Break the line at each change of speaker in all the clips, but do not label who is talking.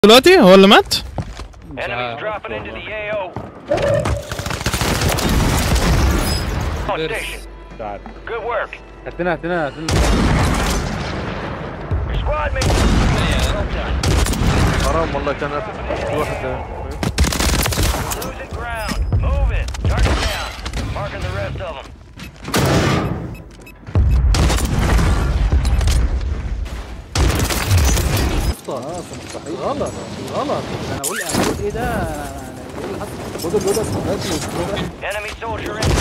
دلوقتي هو اللي مات
Enemies dropping into the AO. On station.
مش عارف
Good work.
هاتنا هاتنا هاتنا
Your squad mates. Well done.
حرام والله كان في واحد
Losing ground. Move it. Target down. Marking the rest of them.
غلط غلط انا اقول انا اقول ايه ده انا ايه اللي حصل خد الواد
Enemy soldier in.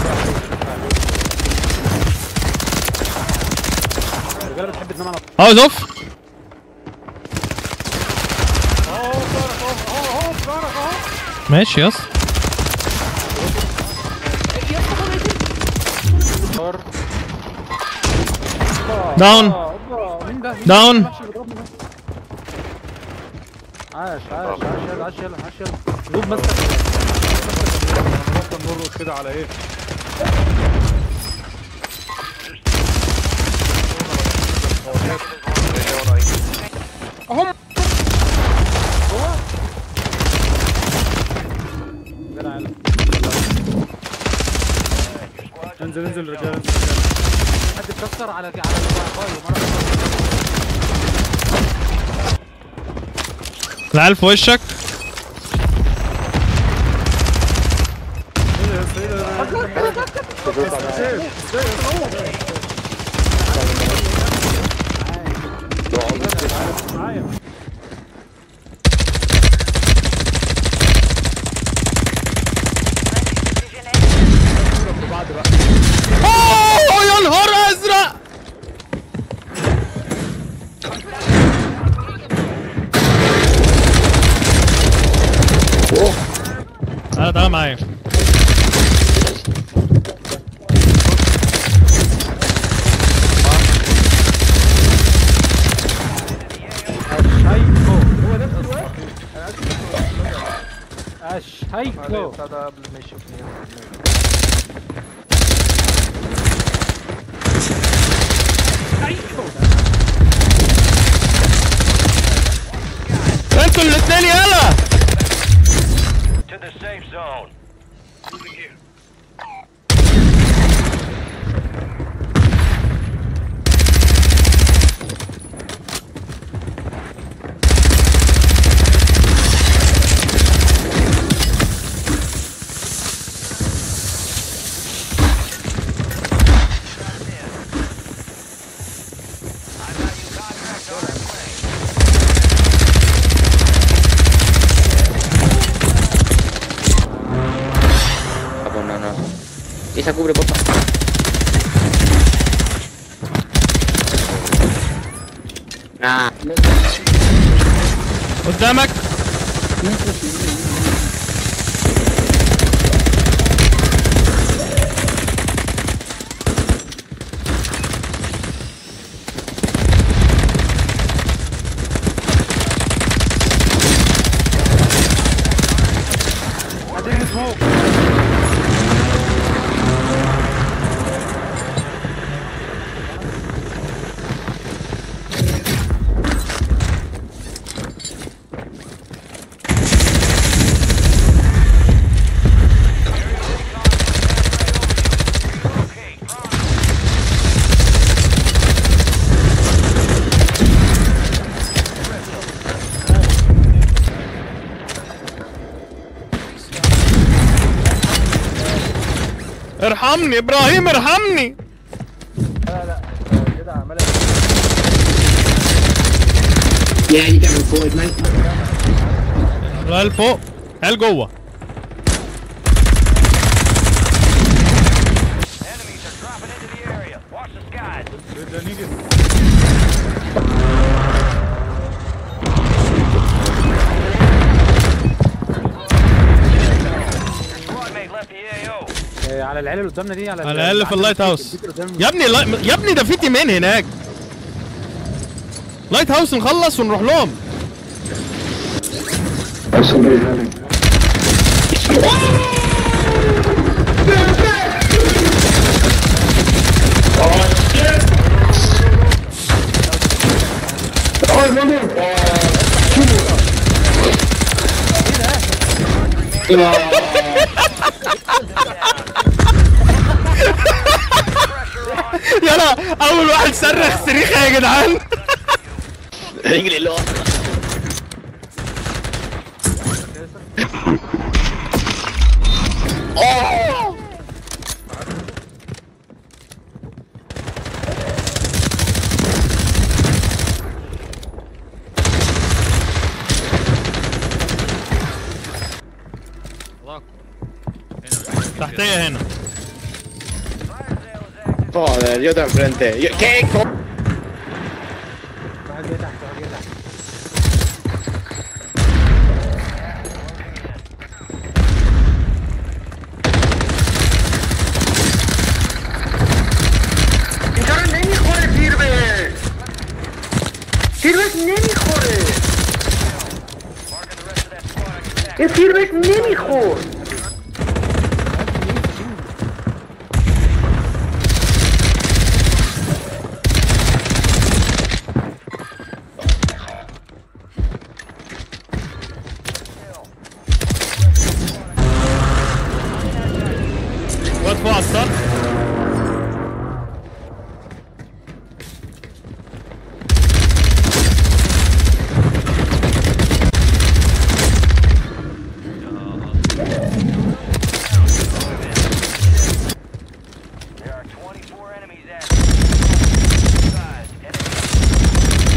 الرجاله بتحب تنام على
عاوز اوف ماشي يس داون
اوبا مين ده مين
داون.
ده؟ وحش بيضربني ده. عاش عاش عاش يلا عاش يلا عاش يلا نوب ماسك
ممكن نرقص كده على ايه
جدع يلا
انزل انزل رجال
حد اتكسر على على الواي مره
العيال في وشك اوه يا نهار ازرق تعالى تعالى معايا
هايكو هو ده الواد اش هايكو
بتاع ده قبل ما يشوفني
انتوا الاثنين يلا
To the safe zone.
Japón, no, no. Esa cubre, porfa. Nah.
قدامك
هتيجي سموك
ارحمني ابراهيم ارحمني
كده عمال
Ya, ahí تعمل فوق ادمان
العيال فوق عيال جوه
Enemies are dropping into the area. Watch the skies.
ده نيجي
Squad mate left the AO.
آه، على العيال اللي قدامنا دي على
على الاقل في اللايت هاوس
البيت اللي قدام-
يا ابني لا... يا ابني ده في تيمين هناك لايت هاوس نخلص ونروح لهم يلا اول واحد صرخ صريخه يا جدعان
رجلي اللي هو
تحتيه هنا
Joder, yo te enfrente. Yo- ¿Qué? co-
واحد جاي تحت واحد جاي تحت
اینجا رو نمیخوره تیربه تیربش نمیخوره این تیربش نمیخور
واد فوق على السطح
There are 24 enemies active. Sides. Enemy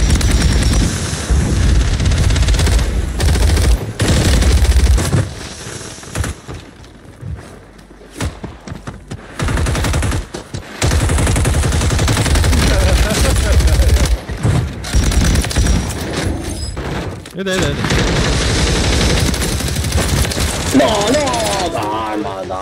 ايه ده ايه ده ايه ده
No, no, no, no, no.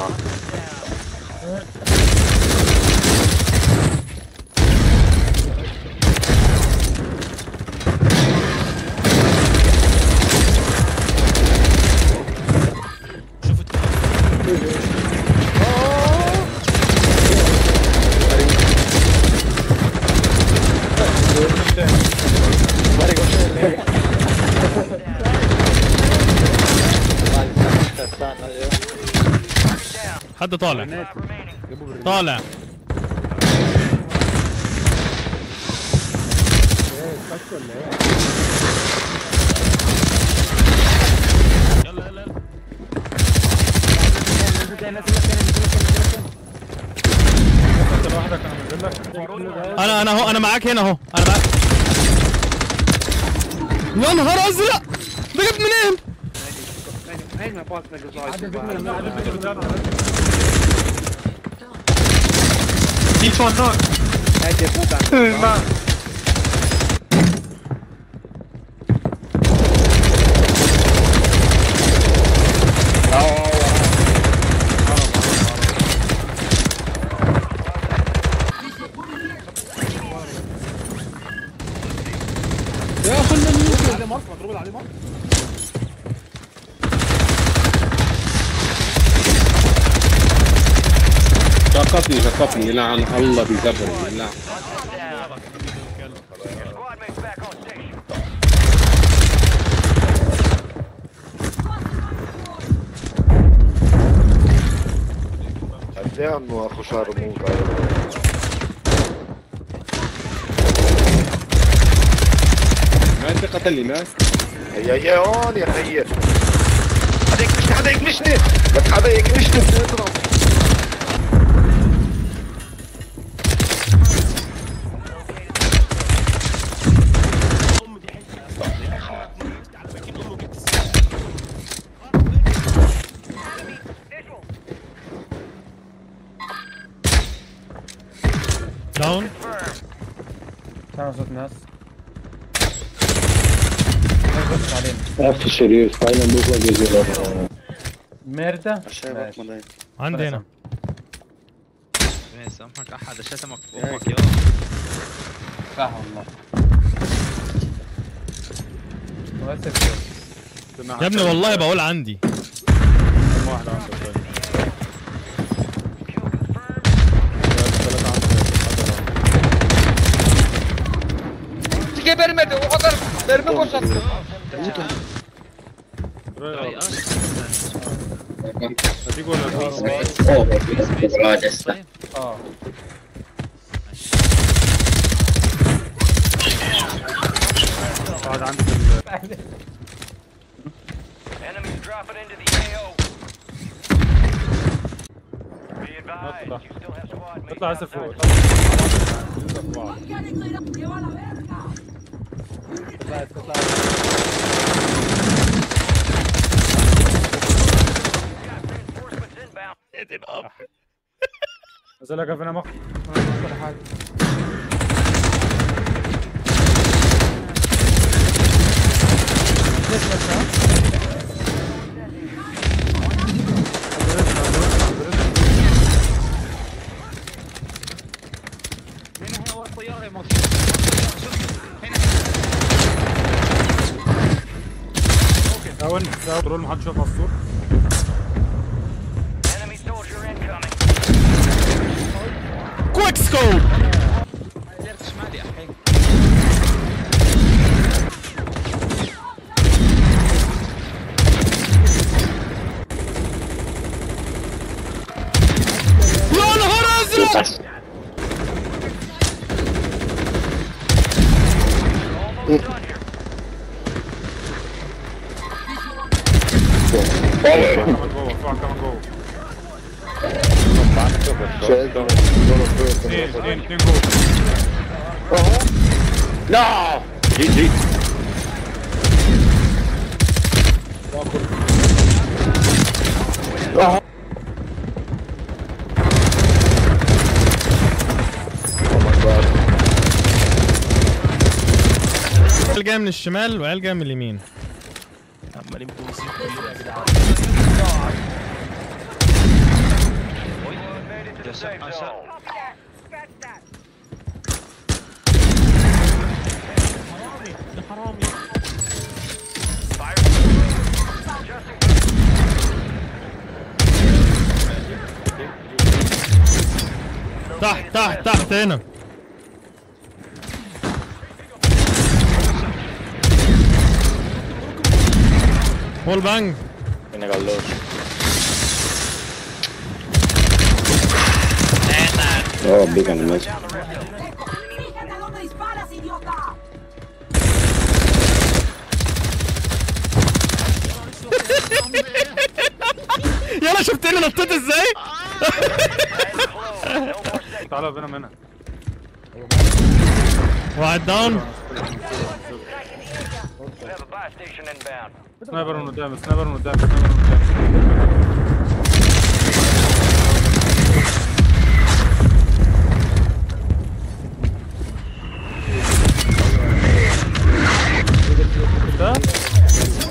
حد طالع
remaining.
طالع يلا يلا يلا
نزل تاني نزل تاني نزل تاني
انت لوحدك انا منزل لك
انا انا اهو انا معاك هنا اهو انا معاك يا نهار ازرق ده جت منين؟
شقطني شقطني لعن الله بزبري لعن
Squad mates back on station.
Andiamo a Josar Muga.
ما انت قتلني ناس
هيا هيا هون يا خيي حدا يكمشني حدا يكمشني لك حدا يكمشني بدي اضرب
داون
سامع صوت ناس
اف شريف فاينل بوكا جزيرة
ميردا
عندي هنا
سامحك احد شتمك امك يا
صح والله واسف
يا ابني والله بقول عندي
كم واحد عندك طيب ثلاثة عندك
دیگه بریم بده او قدر بریم باشد
راي اه
هتيجي ولا لا؟
اه لسه
طيب
اه قاعد عندي في ال-
Enemies dropping into the AO. Be advised,
اطلع.
you still have squad mates
اطلع اسف فوق
outside.
ننزل في بعض.
اطلع اطلع
Reinforcements inbound.
نزل لك فينا مخ
كل حاجه
هنا هنا ورا الطياره يا موت
داون داون ترول محدش شاف على السور
Enemy soldier incoming.
كويك سكوب
ديرت شمالي الحين
يا نهار ازرق
Almost done here.
كمان جوه في واحد كمان جوه اثنين اثنين اثنين جوه
لا جي جي
عيال جايه من الشمال وعيال جايه من اليمين
عمالين بوزيك كلنا يا جدعان
Squad made it to the safe
Yes, sir.
zone. Fire. Adjusting.
تحت تحت تحت هنا وول بانج
هنا جلوش
اه بيك انا ماشي
¿Dónde disparas, idiota?
يلا شفتني نطيت ازاي
Close. No more safe.
تعالى بينا منها
واحد داون
We have a buy station inbound.
سنايبر من قدام سنايبر من قدام سنايبر من قدام شفتها؟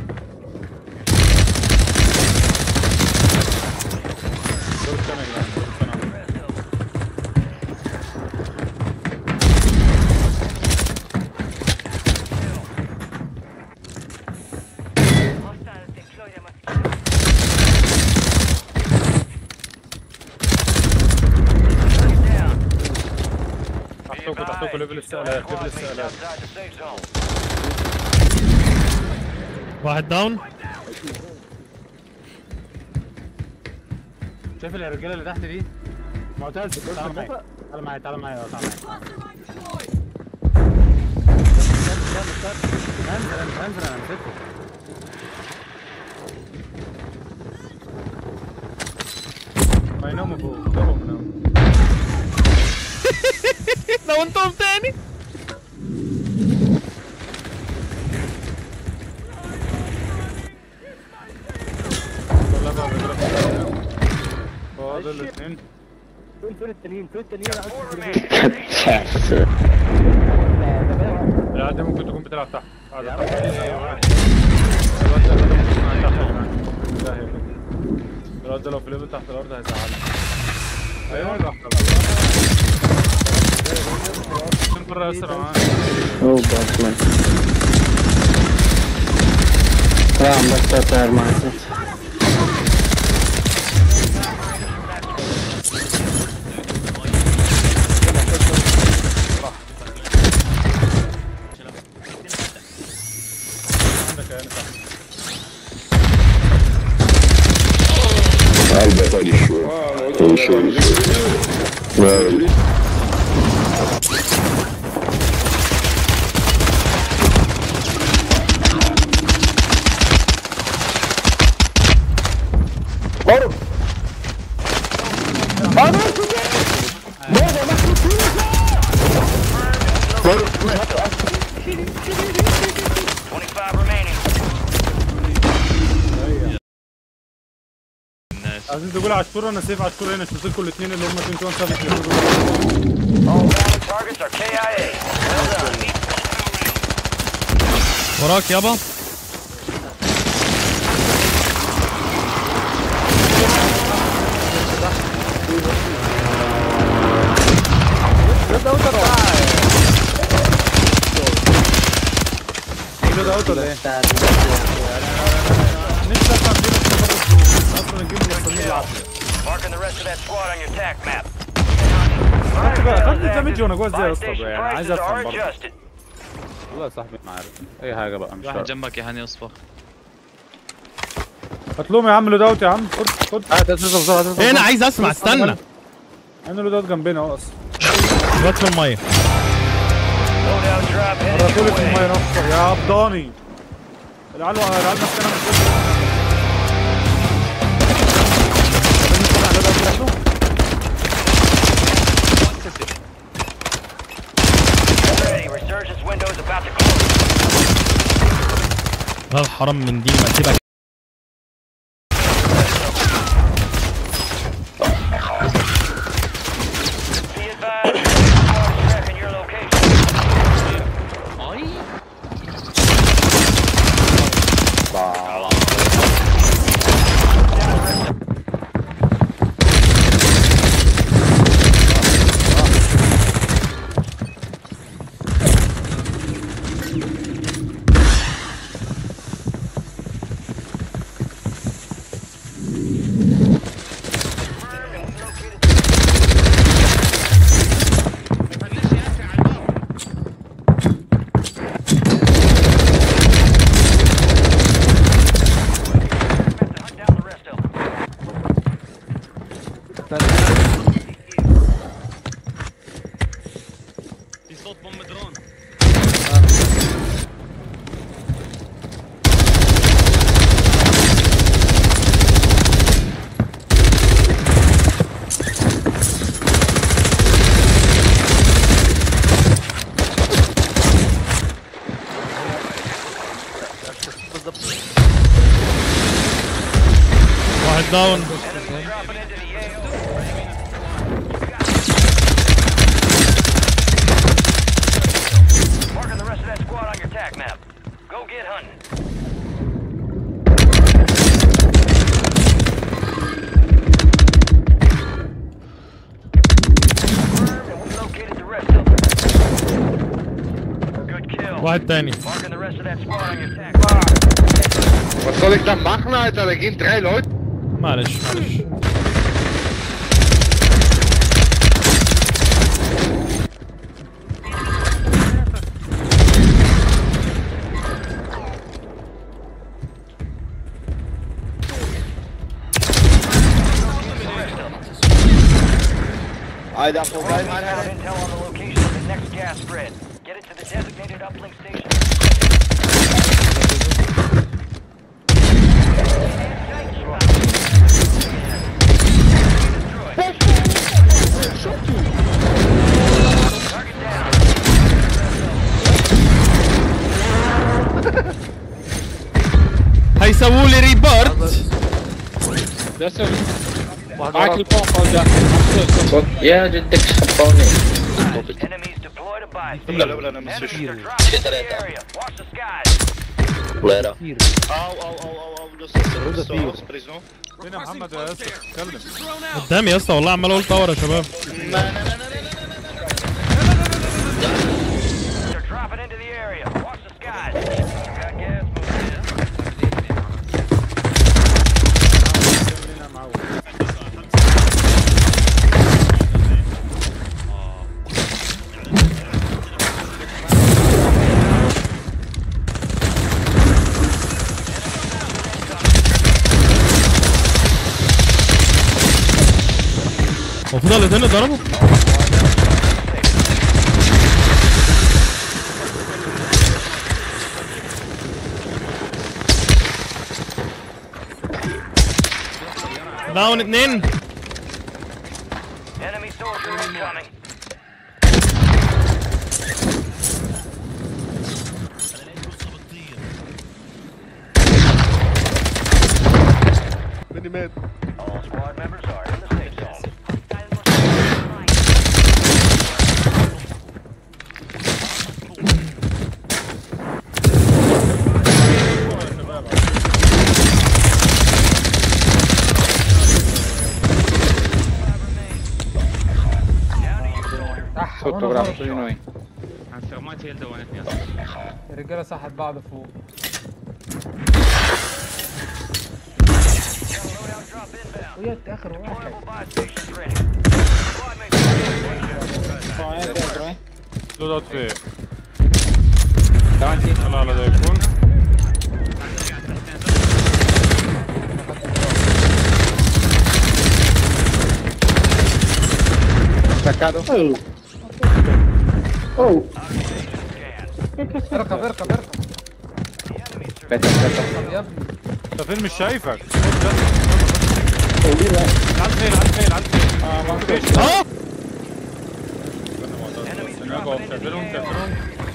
دور الثاني يا جدعان، دور الثاني.
Down. Be
تحتكم
advised,
تحتكم ليفل
you still
السقلات
have
ليفل
squad mates
السقلات
outside the safe zone.
واحد داون
شايف الرجاله اللي تحت دي؟ معتز تعالى معايا تعالى معايا تعالى معايا اه، تعالى معايا انزل انزل انزل انا مسكته ما يناموا فوق ضربهم يناموا
لو انتم تاني
والله بقى الرجاله فاضل الاثنين
فين فين التانيين فين التانيين انا
Four
عايز
remaining.
العيال دي ممكن تكون بتلعب تحت قاعدة تحت. الواد ده لو ممكن يكون تحت يا جدعان. لا هي كده. الواد ده لو في ليفل تحت الارض هيزعلنا ايوه راح عشان مرة اسرع معاك
اوه باك اه بس تطير معك
عندك يعني تحت
Albert di show. Un show di show. Well,
Twenty-five remaining.
عايزين تقول عاشور انا سيف عاشور هنا شفت لكم الاثنين اللي هم 21 سابق
All valid targets are KIA. Well done.
وراك يابا
كله ده اوت ولا ايه؟ نفسي افهم ليه اصلا الجيم مستني العافيه
Marking the rest of that squad on your tac map.
خدت بقى خدت الدمج وانا جوه ازاي يا
Buy
اسطى
station
يعني عايز
prices
افهم
are
برضه
adjusted.
والله يا صاحبي ما عارف اي حاجه بقى مش
واحد
عارف
جنبك يا هاني اصبر
هات لهم يا عم لود اوت يا عم خد خد هات هات بسرعه هات
هنا عايز اسمع استنى
انا لود اوت جنبنا اهو اصلا
دلوقتي في الميه
Loadout drop headed
رطولي
your
في
way.
الميه نفسه يا عبداني العيال العيال ماسكانا من فوق
Ready. Resurgence window is about to close.
لا الحرام من دي ما تبقى
Be advised, squad is tracking your location. Hunt down the rest of them.
في صوت بوم درون
واحد داون
Enemy dropping into the AO. Marking the rest of that squad on your tac map. Go get hunting. Confirmed, and we located the rest of them. Good kill.
واحد تاني
Marking the rest of that squad on your tac map.
Was soll ich dann machen, Alter? Da gehen drei Leute.
معلش معلش
Alter,
Found
vorbei, Mann.
intel on the location of the next gas spread. Get it to the designated uplink station. Target down.
هيسووا لي ريبورت
معاك البومب ده
يا جدك خبوني
Enemies deployed a buy
لا لا لا انا مش
Enemies are dropping into the area. Watch the skies.
Au, au, au, au, au, das ist das ist Prison.
فين يا محمد يا ياسر اتكلم
قدامي يا اسطى والله عمال اقول طور يا شباب
They're dropping into the area. Watch the skies. Got gas moving in.
المفروض الاتنين ضربوا داون اتنين
Enemy soldier incoming.
ماني مات
All squad members are in the safe zone.
صح
Sotto
وانا
bravo,
غلط.
su di noi.
Fermati il دوانتني اصلا
الرجاله صحت بعض فوق ويا اخر واحد
Buy stations ready. Squad mates are in the station.
لو دوت فين
Davanti.
يلا على ده يكون
Staccato.
اركب اركب اركب
Aspetta, aspetta.
طب يا ابني
انت فين مش شايفك على الفين على الفين على الفين اه ما فيش
اه
شغلهم شغلهم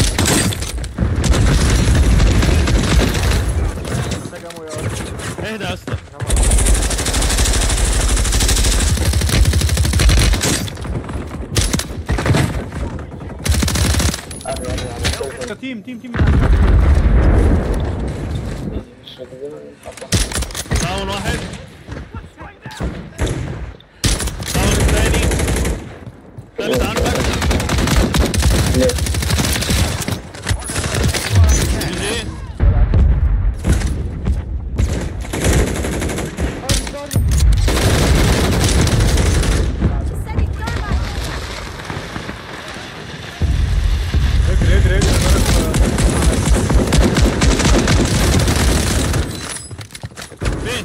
اهدى يا اسطى
تيم تيم تيم
داون واحد داون الثاني ثالث عندك جي جي.
اجري اجري اجري
فين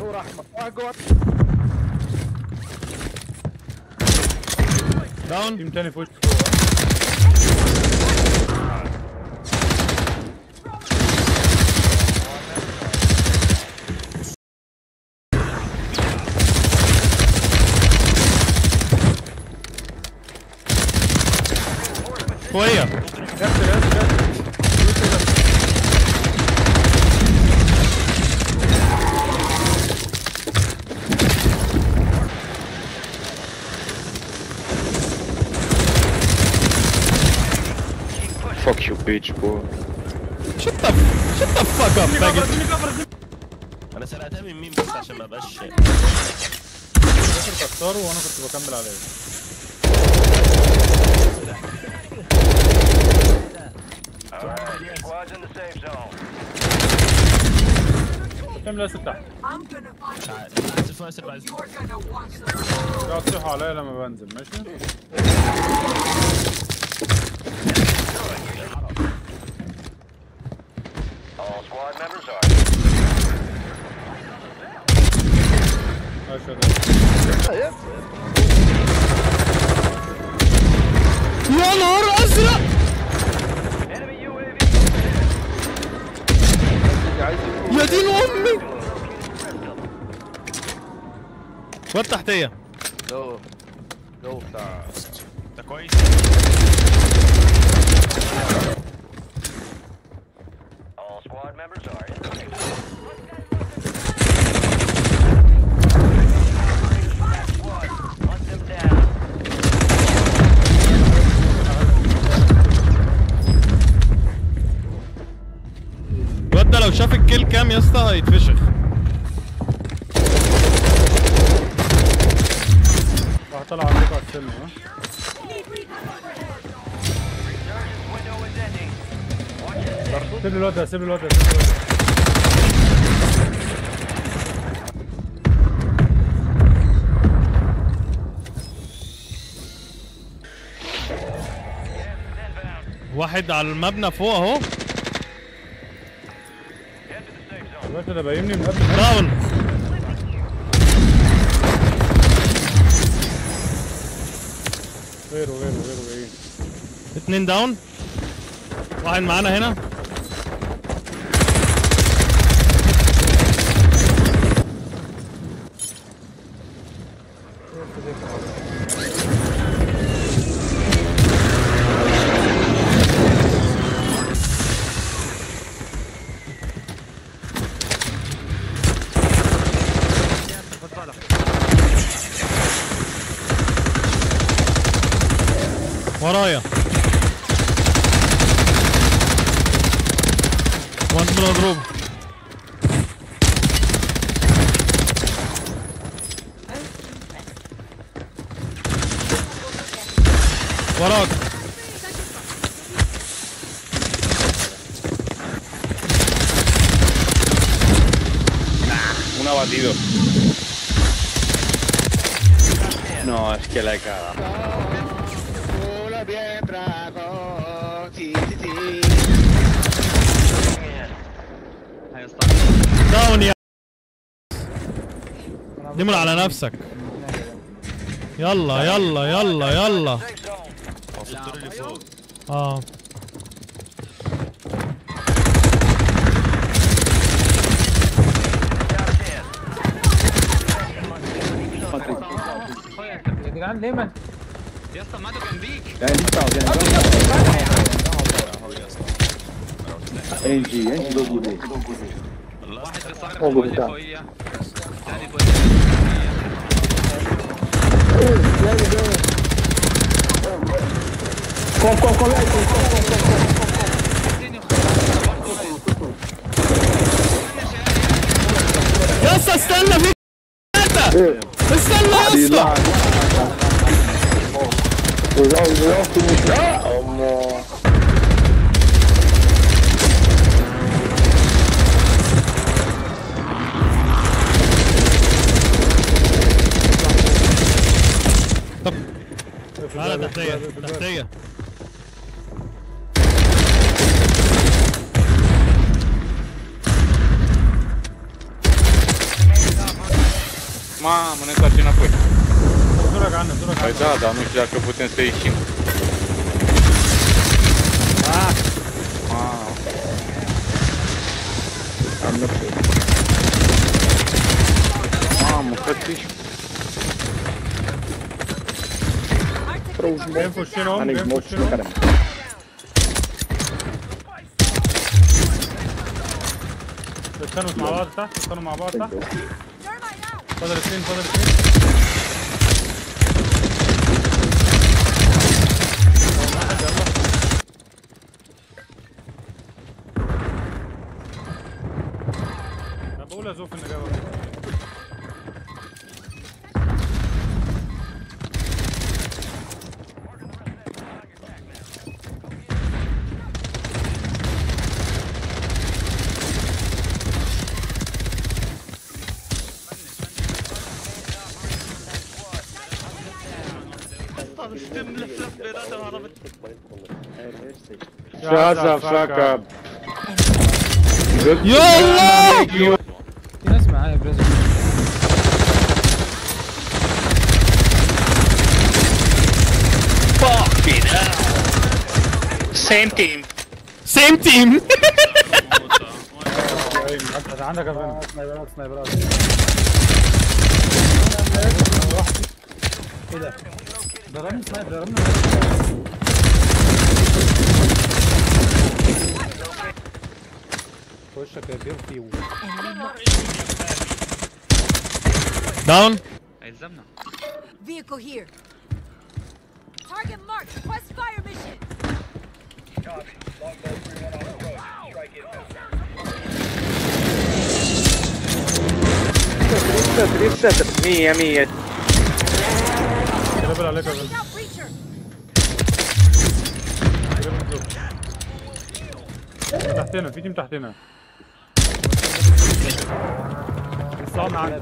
داون
تيم تاني في وش
شويه
Fuck you bitch boy
شت ذا شت ذا فاك اب باجت
انا سرقتها من مين بس عشان ما ابقاش
كسروا وانا كنت بكمل عليه
Alright, squad's in the safe zone.
كمل لسه تحت
I'm gonna find
مش عارف عايز فايز عايز
you're gonna watch the
لا تصيحوا عليا لما بنزل ماشي
All squad members are.
ماشي ده
يا نهار ازرق
Enemy UAV.
يا دين امي واد تحتيه
جو جو بتاع
ده كويس
All squad members are in the safe zone. Squad, hunt them down.
الواد ده لو شاف الكيل كام يا اسطى هيتفشخ
واحد طلع عندكم على السلم ها
Resurgence window is ending. Watch it.
سيب لي الواد ده سيب لي الواد ده سيب لي الواد ده
واحد على المبنى فوق اهو
Head to the safe zone.
الواد ده باينني من قبل ما
داون
غيره غيره غيره ايه
اتنين داون واحد معانا هنا ورايا وانت مضروب وراك
Un abatido. No, es que la he cagado.
داون يا دمر على نفسك يلا يلا يلا يلا
هو في الدور اللي فوق
اه
يا جدعان ليه ما
يا اسطى ماتوا جنبيك واحد في الصخرة اللي فوقيا الثاني فوقيا
يا اسطى استنى في ثلاثة استنى يا اسطى تعالى تحتية تحتية
Mamă, ne întoarce înapoi.
دورك عنه دورك
Păi
عنه
da, dar nu știu dacă putem să ieșim. Mamă. Mamă, cătuși.
جايين في وشنا هم جايين في وشنا استنوا مع بعض تحت استنوا مع بعض تحت فاضل اثنين فاضل اثنين واحد يلا انا بقول ازوف ان جابه
Shut the fuck up.
يلا
في ناس معايا برازيل
سيم تيم
عندك عندك أفنان. سنايبرات سنايبرات
ايه ده؟ ضربني سنايب ضربني وشك يا بيرفي
داون
هيلزمنا
Vehicle here. Target marked. Quest fire mission.
مية مية
كلابل عليك يا
Take
أفنان.
out breacher.
تحتنا في تيم تحتنا لسه معانا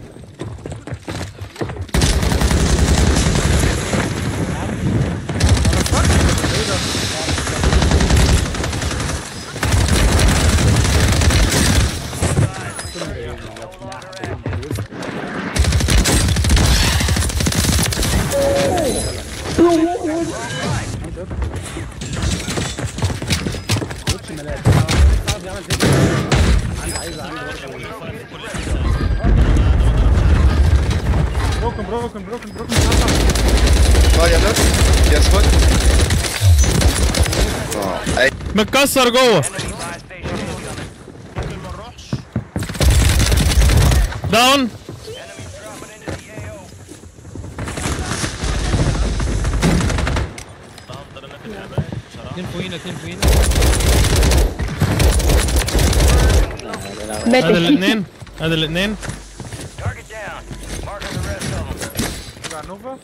بروكن بروكن بروكن بروكن
اه يا ناس يا اسود اه اي
متكسر جوه داون
اثنين فوقينا اثنين فوقينا
ادي الاثنين ادي الاثنين
Target down. Marking the rest of them.
بتاع نوفا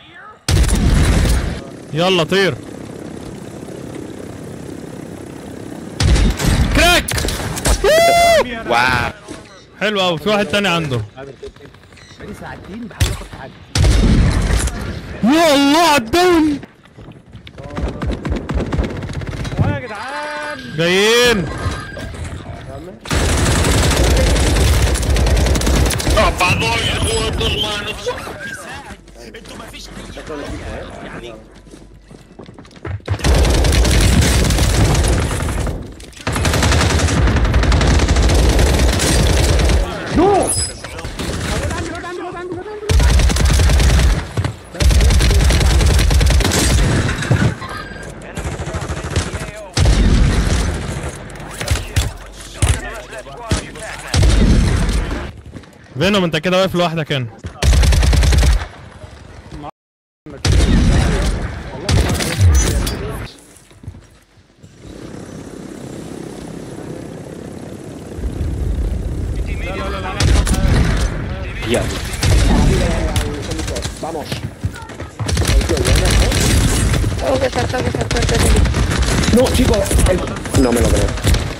يلا طير كراك
واو
حلو قوي في واحد تاني عنده
بقالي ساعتين بحاول اخد حاجه
يا الله على الدوري
اه يا جدعان
جايين فينوم انت كده واقف لوحدك هنا
No, chicos. No me lo creo.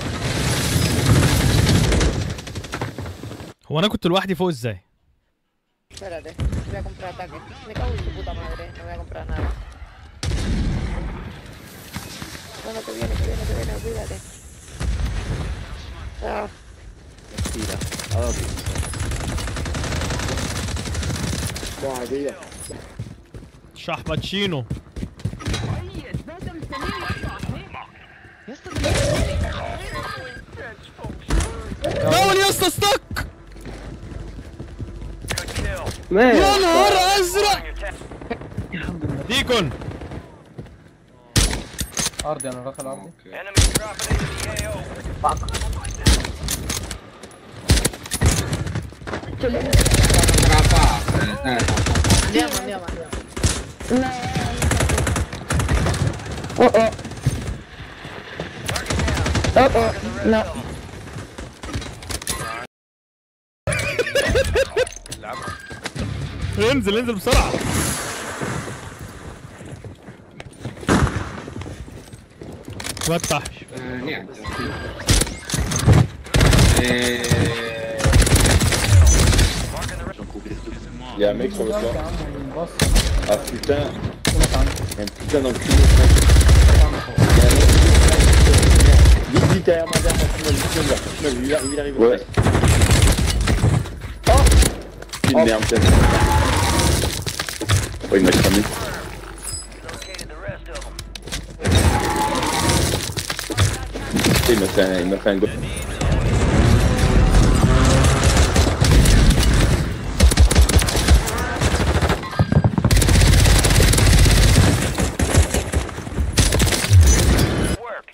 هو انا كنت lowahdi فوق ازاي
Espérate, voy a comprar ataque. Me cago en tu puta madre, no voy a comprar nada. No, no, que viene, que viene, que viene, olvídate. Ah,
Buah, tío.
شحباتشينو داون يا اسطى ستك يا نهار ازرق ديكون
ارضي انا داخل ارضي
Enemy dropping into the AO.
andiamo, andiamo, andiamo.
انزل انزل بسرعه فتح
Il y a un mec sur le toit.
بص
Ah putain. Il y a un putain d'enculé. Vite, vite, derrière moi, derrière moi, tunnel, tunnel, tunnel, il arrive, il arrive. Ouais. Oh Une merde, peut-être. Oh, il m'a cramé.
Located the rest of them.
Il m'a fait un, il m'a fait un go.
Work.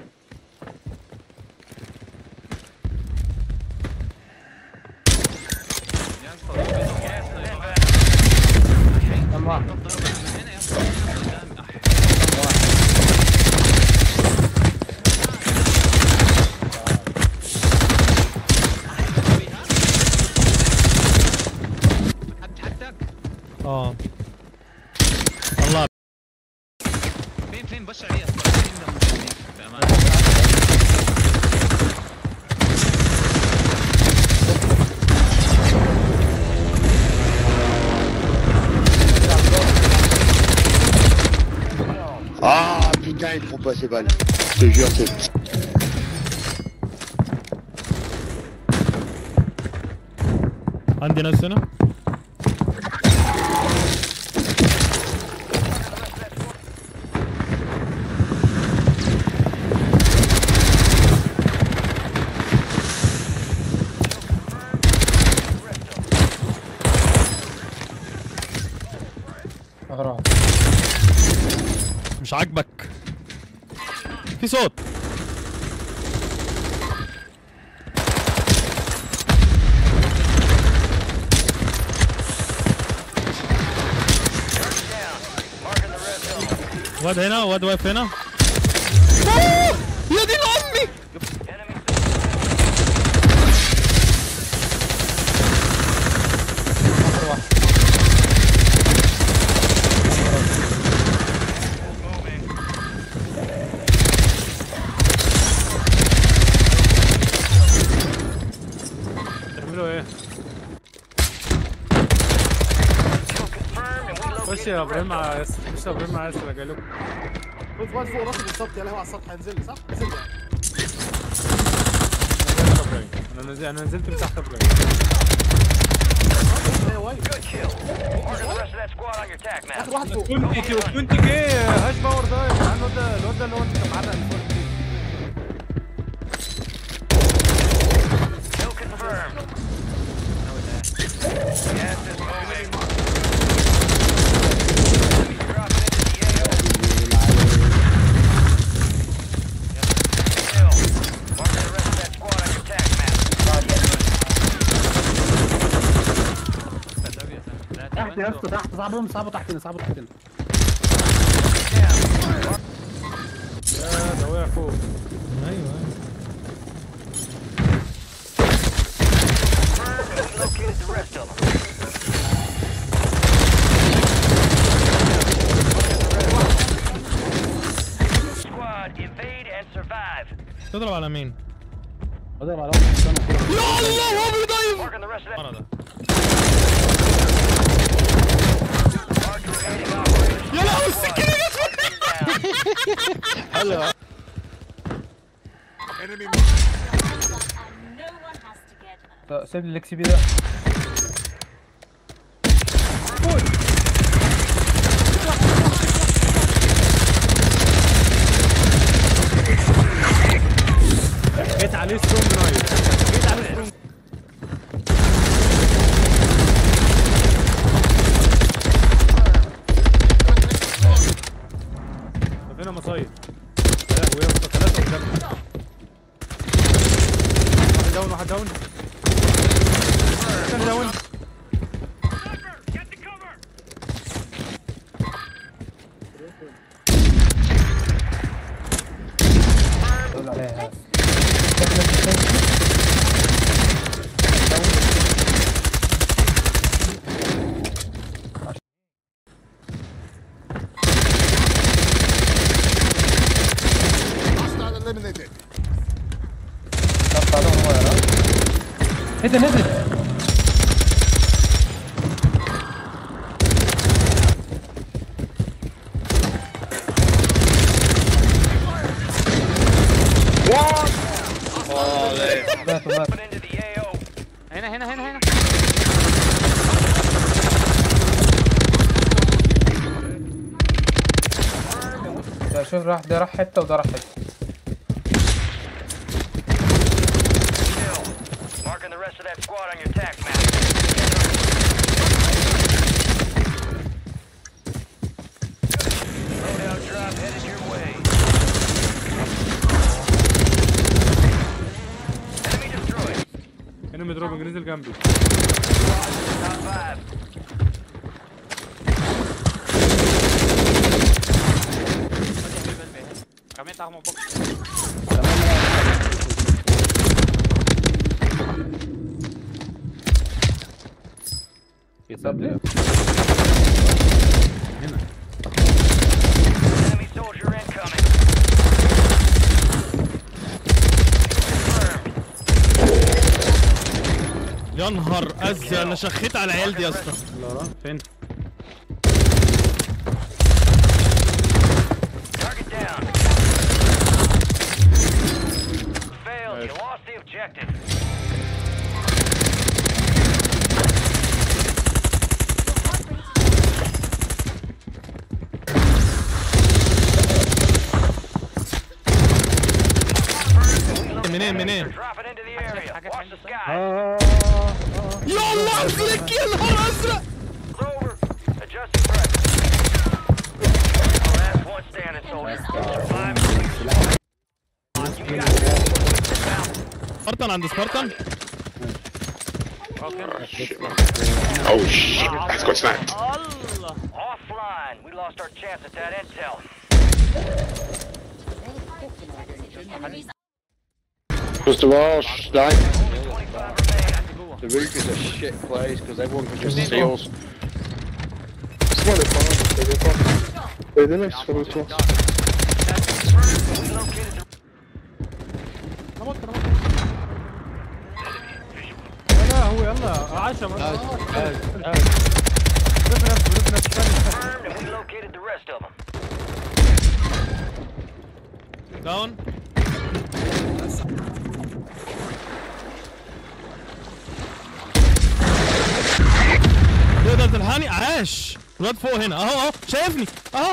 كم واحد
اه الله
فين فين بش عليه اصلا فين ده مجنن؟ بأمانة.
Ah putain, ils font pas ces balles. Je te jure, c'est.
عندي ناس هنا
اخر واحد
مش عاجبك في صوت واد هنا واد واقف هنا أوه! يا دين امي
تعملوا ايه؟ خش يا ابراهيم مع ياسر خش يا ابراهيم مع ياسر أنا جاي لكم
وقف واقف فوق راسي بالظبط يا لهوي على السطح هينزل لي صح؟ نزل لي
أنا جاي لك يا ابراهيم انا نزلت انا نزلت من تحت يا ابراهيم
Good kill. Marking the rest of that squad on your tack map.
اخر واحد فوق
كنت كنت جه هاش باور ده يا جدعان الواد ده الواد ده اللي هو اللي كان معلق الفول دي
Kill confirmed. Gas is moving. Enemies dropping into the AO. Kill. Marking the rest of that squad on your tack map.
تحت يا اسطى تحت صعبهم صعبوا تحتنا صعبوا تحتنا
يا ده وقع فوق
ايوه
We located the rest of them. Squad, invade and survive.
تضرب على مين؟
اضرب على واحد استنى كده
يا الله هو بيضيف
Marking the rest of that.
ورا ده
Mark remaining operators.
يا لهوي السكينه جت
Down.
No one has to get hurt.
سيب لي الاكس بي ده
جيت عليه سترونج نايف جيت عليه سترونج طب هنا مصايب يا لهوي يا اسطى ثلاثة قدامنا واحد داون واحد داون الثاني داون
قول عليها طب تعالوا هو يا رب ايه ده نزل مات مات
Put into the AO.
هنا هنا هنا هنا
ده شوف راح ده راح حته وده راح حته
Kill. Marking the rest of that squad on your tack map. Loadout drop headed your way. Enemy destroyed.
هنا مدروبنج نزل جنبي
Top five.
Kami tak mau box.
يصاب لي
Enemy soldier incoming. Confirmed.
يا نهار ازرق انا شخيت على العيال دي يا اسطى
اللي وراه فين
Target down. Failed. You lost the objective.
منين منين
They're dropping into the area. Watch the sky.
يا الله ازرق يا نهار ازرق
Clover. Adjusting pressure.
سبارتان عند سبارتان
Oh shit, that's got sniped.
Offline. We lost our chance at that intel.
Just a wall, snipe. The roof is a shit place because everyone can just seals.
Ödeme sorun
لا هو يلا عشا
Confirmed, and we located the rest of them.
داون تقدر تلحقني عاش الواد فوق هنا اهو اهو شايفني اهو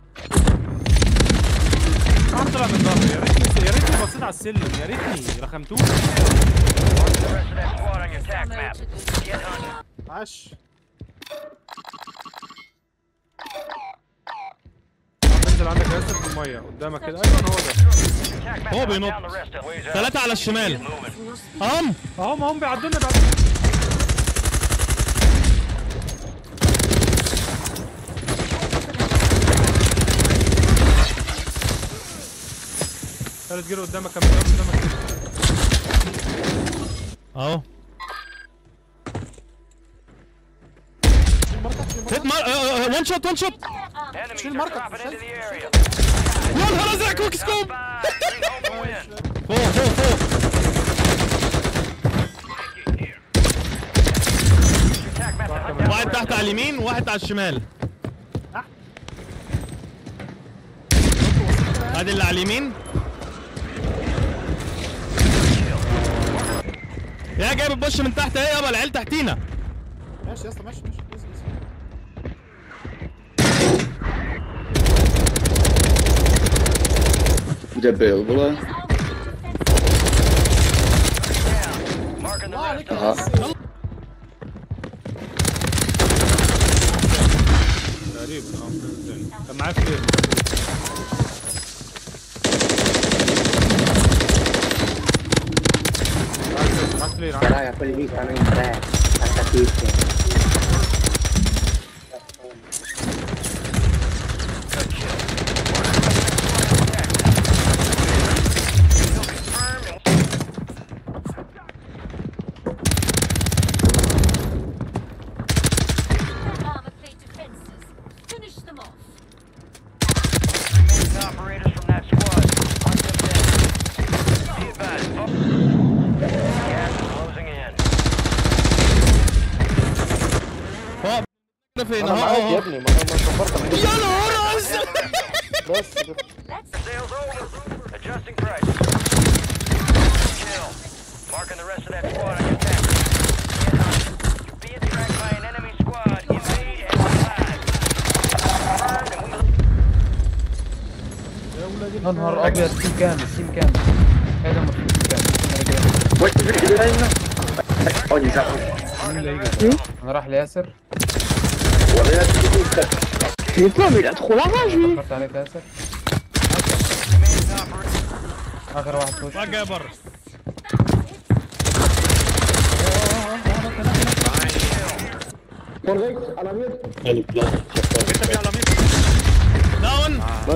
عم طلع من ظهري يا ريتني يا ريتني بصيت على السلم يا ريتني رخمتوه
The rest of that squad on your attack map. Get hunting.
عاش
انزل عندك ياسر في الميه قدامك كده ايوه هو ده
Attack map.
هو
Hunt
بينط
down the rest of them.
ثلاثة على الشمال هم
اهو ما هم بيعدونا بيعدونا ثالث جير قدامك كم جير قدامك كده
اهو هيت مار وان شوت وان شوت
Enemies are dropping into the area.
يا نهار ازرق كويك سكوب
Five, bring home the win.
فوق فوق فوق
Attack map. Hunt down
واحد تحت على اليمين وواحد على الشمال ادي اللي على اليمين يا جايب البوش من تحت اهي يابا العيال تحتينا
ماشي يا اسطى ماشي ماشي بس بس
مدبر والله
Marking the
الله
rest
عليك
of
يا
them.
ياسر.
تقريبا اه نزل. كان معايا فلير معاك فلير معاك فلير
Armor plate defenses. Finish them off.
Remaining operators from that squad. Hunt them down. Be advised. Oh. Gas is closing in.
ده فين اهو اهو
ابني ما انا ما
يا نهار ازرق
بس
Sales over. Adjusting price. Kill. Marking the rest of that squad on your attack. Get hunted. You're being tracked by an enemy squad. Invade and revive. Confirmed and we
يا نهار ابيض تيم كامل تيم كامل ايه ده المفروض تيم كامل انا راح لياسر فكرت عليك ياسر اخر واحد في وشي
فجأة بره داون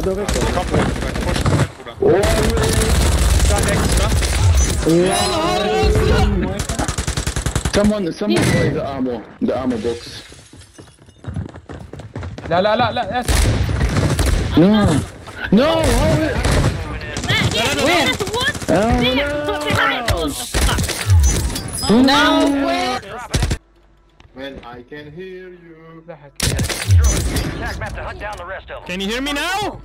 يا نهار ازرق
someone someone play the ammo the ammo box
لا لا لا لا ياسر
no no
Man, I can hear you.
ضحك
attack map to hunt down the rest of them.
Can you hear me now?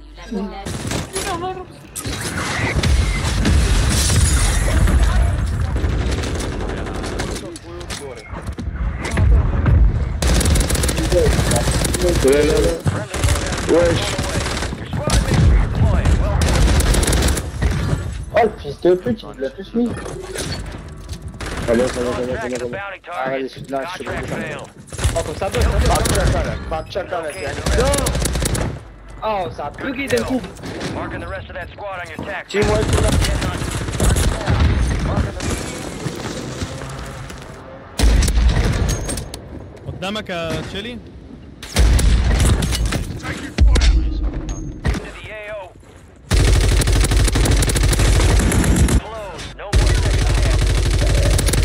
Wesh.
Squad mates redeployed. Well
oh le fils de pute il l'a tous mis خلاص خلاص
done.
خلاص
Track the
خلاص
bounty
Ah, allez,
target.
là, je te
Contract
le dis.
failed.
Ecco, sta dove? Faccia cara, faccia cara,
Locate the rest of them.
اه صعب يجي ده نشوف
Marking the rest of that squad on your tack.
Team wipe كلها.
Get hunting.
قدامك يا تشيلي
To the AO. Close. No more second chance.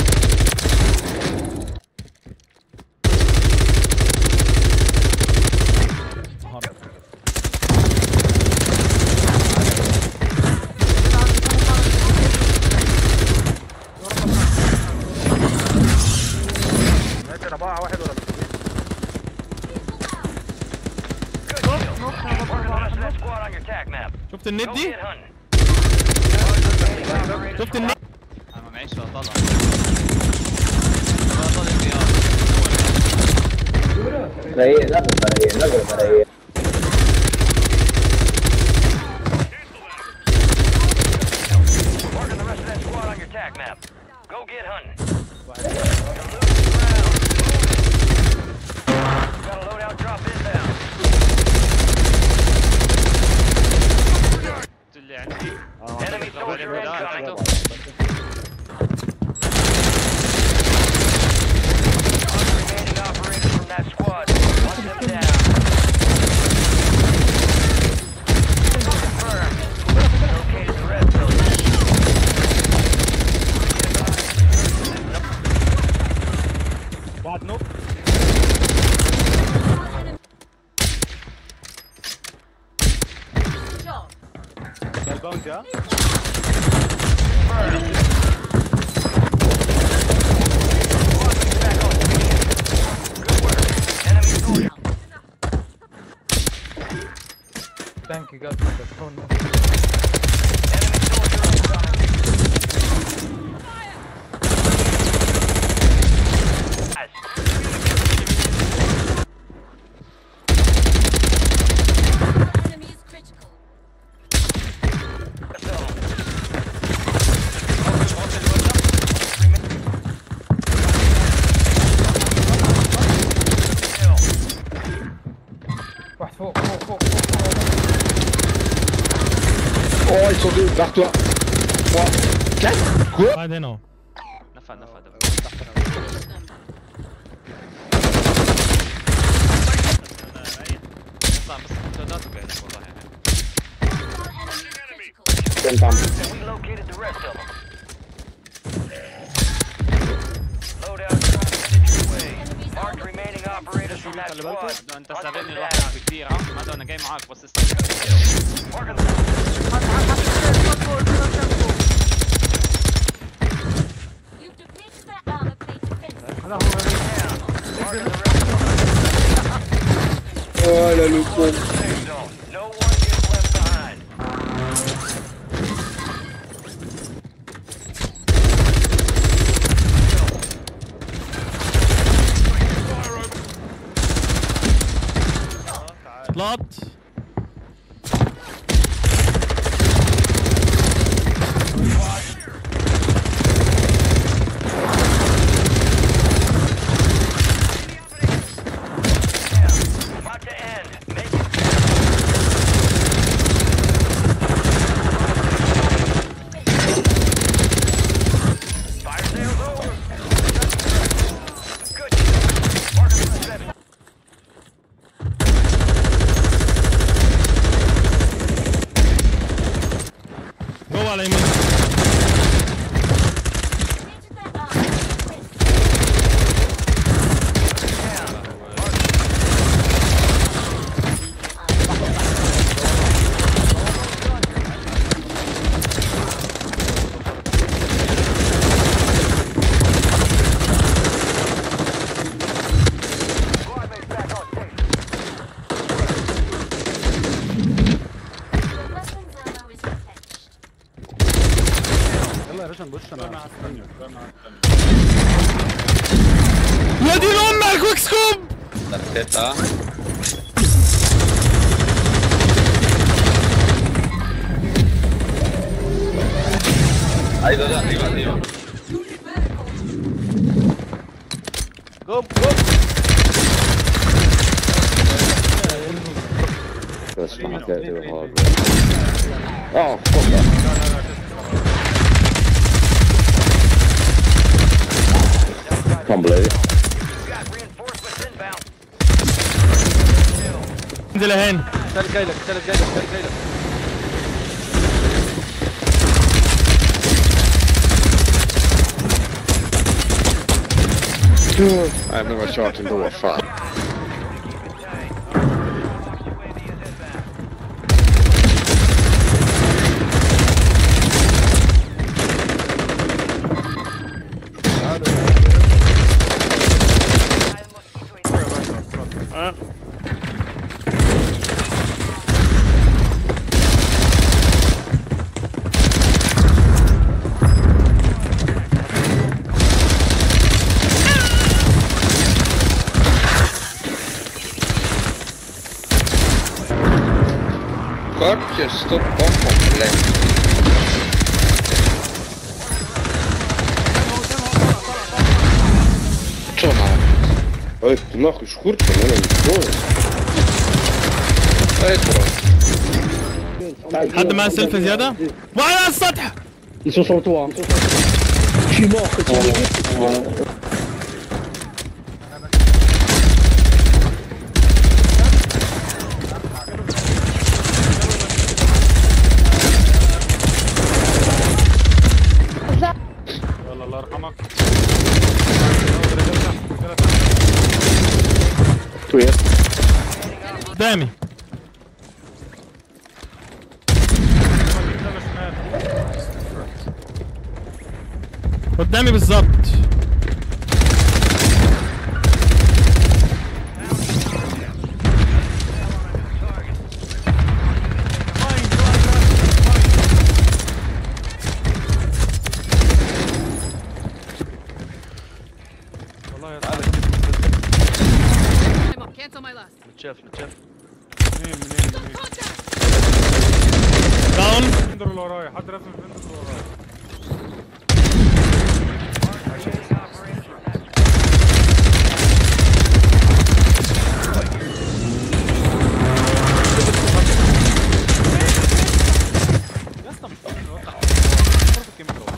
ماشي انا بقع واحد ولا
Good kill. Marking the rest of that squad on your tack map.
شفت النت
Go
دي
get hunting.
شفت النت
انا معيش ولا طلع ولا طلع انقياد
رايق لا رايق لا رايق
Marking the rest of that squad on your tack map. Go get hunting. You're losing ground. Got a loadout drop inbound.
اللي عندي
Enemy soldier incoming. Remaining operators from that squad. Hunt them down. Confirmed. Located the red zone.
واحد نوك
Job.
ده الباونتي ها
Back on station. Good work. Enemy soldier.
Thank you guys for the phone.
Enemy soldier incoming.
Enemy is critical.
واحد فوق فوق فوق فوق
Oh, ils sont deux, barre-toi. 3, 4. Quoi
واحد هنا اهو
نفع نفع ده يطلع بس امتدادات وقاعد والله يعني
Enemy is critical.
كنت عم
We located the rest of them. Loadout drop headed your way. Marked remaining operators from that
خلي
squad.
بالكم ده انت
Hunt them
سابقني
down.
لوحدك بكثير ها ما ده انا جاي معاك بس استنى
Marking the
You've depleted their armor plate defenses.
down. Marking the rest of
Oh là le con.
the safe zone. No one gets left behind.
طلعت
About to end. Make it Fire sales over. Good. Marking the rest of that
جوه على يمين
Depleted their armor plate defenses.
squad mates back on station.
Your weapons ammo is replenished.
يلا يا باشا نبص انا
يا دين امك كويك سكوب
قوم قوم
اسمع حكايتي وهذا اه تفضل كم بلاي
انزل يا هاني
تالت جاي لك تالت جاي لك تالت جاي لك
I've never shot into a fire.
God, just stop bomb play.
Tjena. Oj, du nahoj skjortan, den är ju
Det är bra.
حد معاه سلفة زيادة وعلى السطح
Ils sont sur le toit. hein. Je suis mort, c'est
يلا الله يرحمك
Tweet.
قدامي قدامي بالظبط
والله يا تعالى
I'm up. Cancel my last.
متشاف متشاف منين منين منين
داون
الفندر اللي ورايا حد رسم الفندر اللي ورايا يا اسطى مش فاهم الواد ده. فرصة كيميكال والله.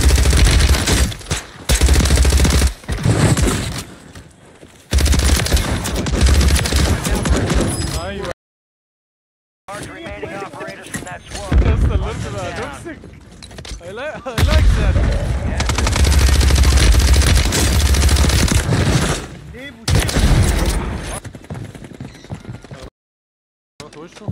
ايوه
Mark remaining operators from that squad.
يا اسطى اللبس ده توكسيك I like I like that وشه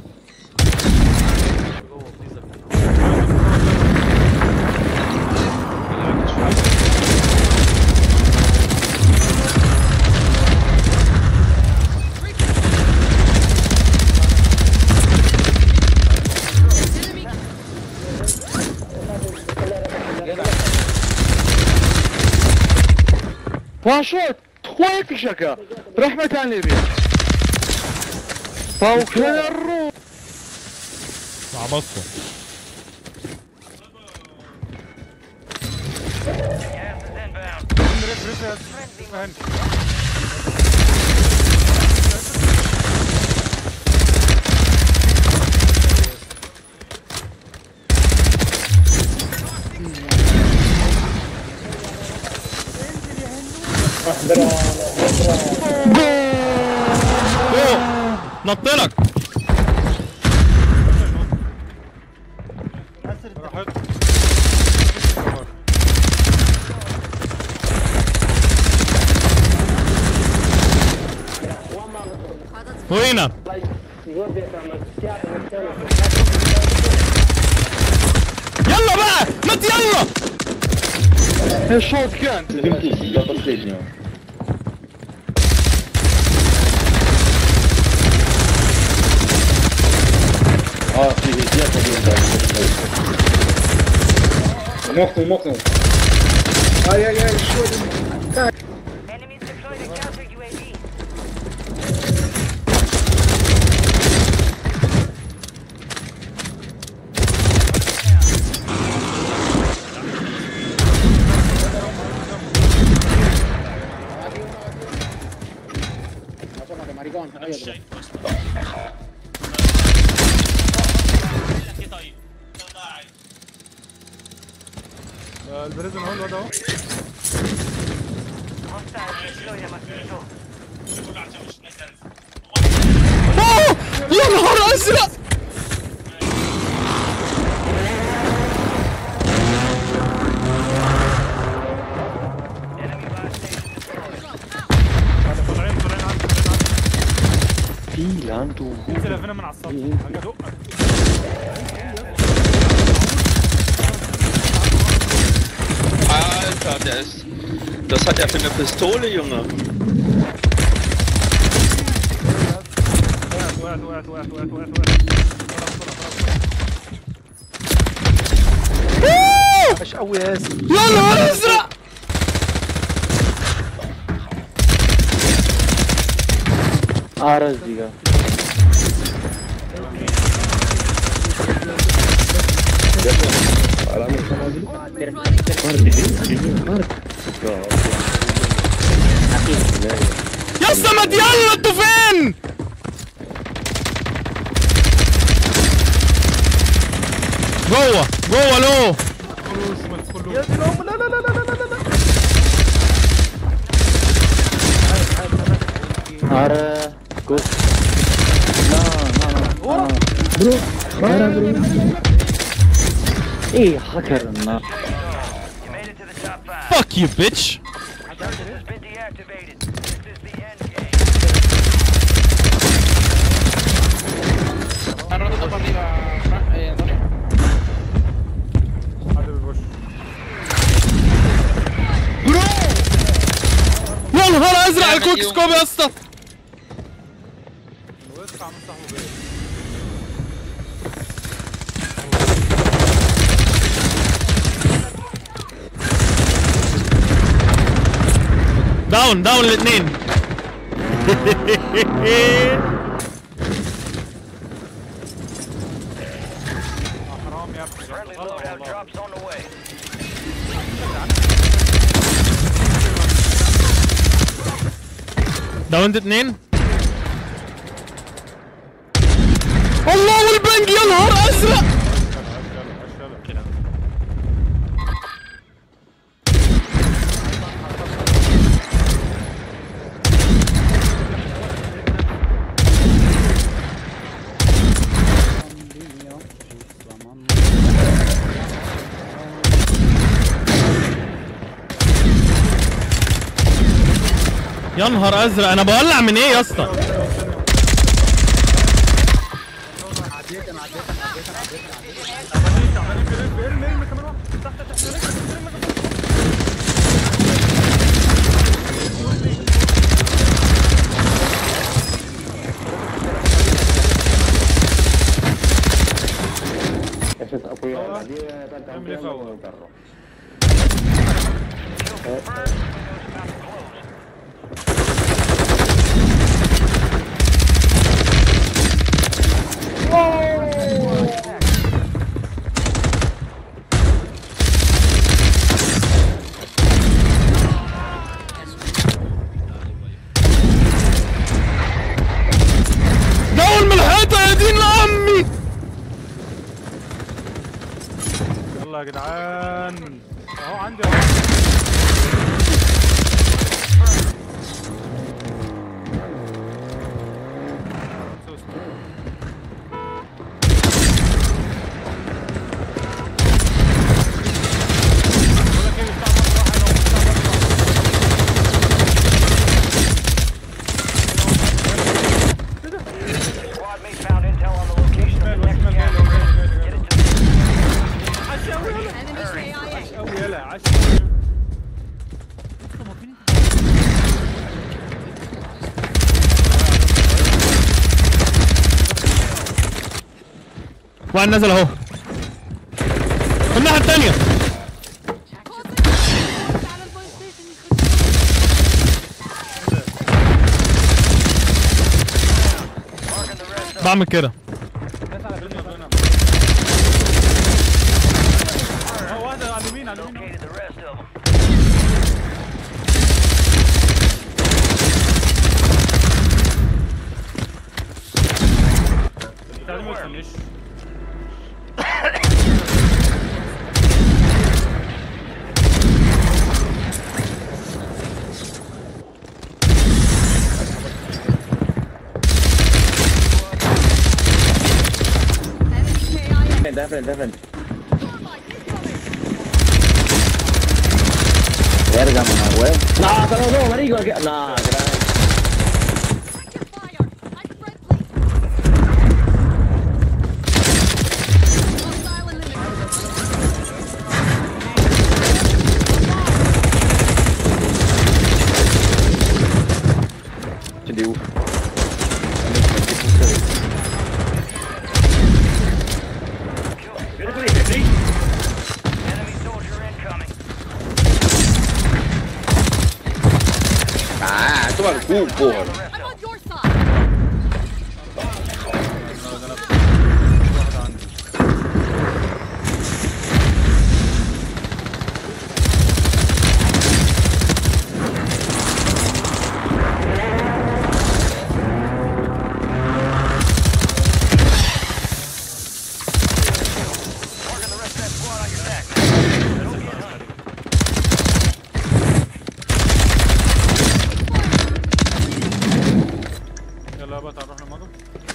One shot. Trois في شكا. رحمة على النبي. فوق الروح.
مع بصه
Gas is inbound.
ريف ريف يا اسطى. هاني.
فوق نطلك
راحت
وينه يلا بقى مت يلا
الشوط كان.
Я последнего. А, офигеть, я подумал, да. Мокнул, мокнул.
Ай-яй-яй, еще один.
Enemies deployed a counter UAV.
Asómate, maricón. Ahí otro.
آه، البريزن اهو الواد اهو
أوه! يا نهار ازرق
طالعين طالعين عندي طالعين عندي
في اللي عنده
انزل هنا من على السطح حاجه دقك
Alter, der ist. Das hat er für eine Pistole, Junge.
وقعت وقعت وقعت وقعت وقعت وقعت وقعت
مش قوي يا ياسر
يا نهار ازرق
ارز ديجا
يا اسطى ما يلا انتوا فين جوه جوه لو
يا دي الام لا لا لا لا لا لا لا
ارز كوس لا لا لا برو ارز برو ايه حكر النار
You made it to the top five.
fuck you bitch
This has been deactivated. This is the end game.
حد بيبوش
يا نهار ازرق على الكوك سكوب يا اسطى
الوسط عم صاحبه بيه
داون داون الاثنين
حرام يا ابني
Friendly loadout drops on the way.
داون اثنين الله والبنج يا نهار ازرق يا نهار ازرق انا بولع من ايه يا اسطى
Eso es apoyo a la 10
اعمل ايه فوق
داون من الحيطه يا دين امي
يلا يا جدعان اهو عندي اهو
Squad mate found intel on the location of the next gas station. Get it to the
قوي يلا عشان
واحد نزل اهو من الناحيه الثانيه بعمل كده
اهو واحدة على اليمين على اليمين
located the rest of them.
بتاع دي ما تستنيش
frente, da frente. Verga, mamá, huevo. No, pero no, marico. que- No, gracias. Entendeu?
Enemy soldier incoming.
Ah, toma no cu, porra.
I'm on your side.
Marking the rest of that squad on your back. Don't get hunted.
يلا يابا تعال نروح للمضم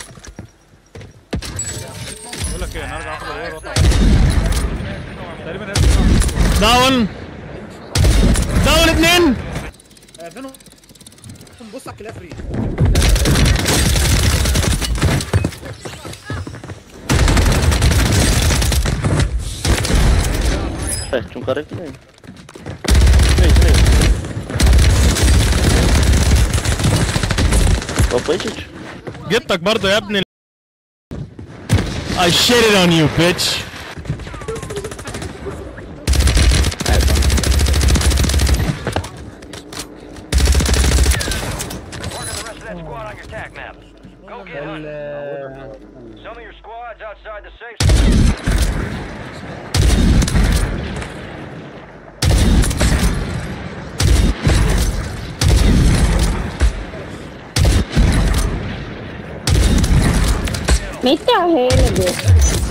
بقول لك ايه نرجع اخد الوير واطلع تقريبا هيبقى
داون داون اتنين
آه، فينوم بص على الكلاب فري
Eh, c'è un carretto lì. Ho poi c'è.
جبتك برضه يا ابني I shit it on you bitch
Marking the rest of that squad on your tac map. Go get hunting. Some of your squads outside the safe zone.
Mitä helvettiä?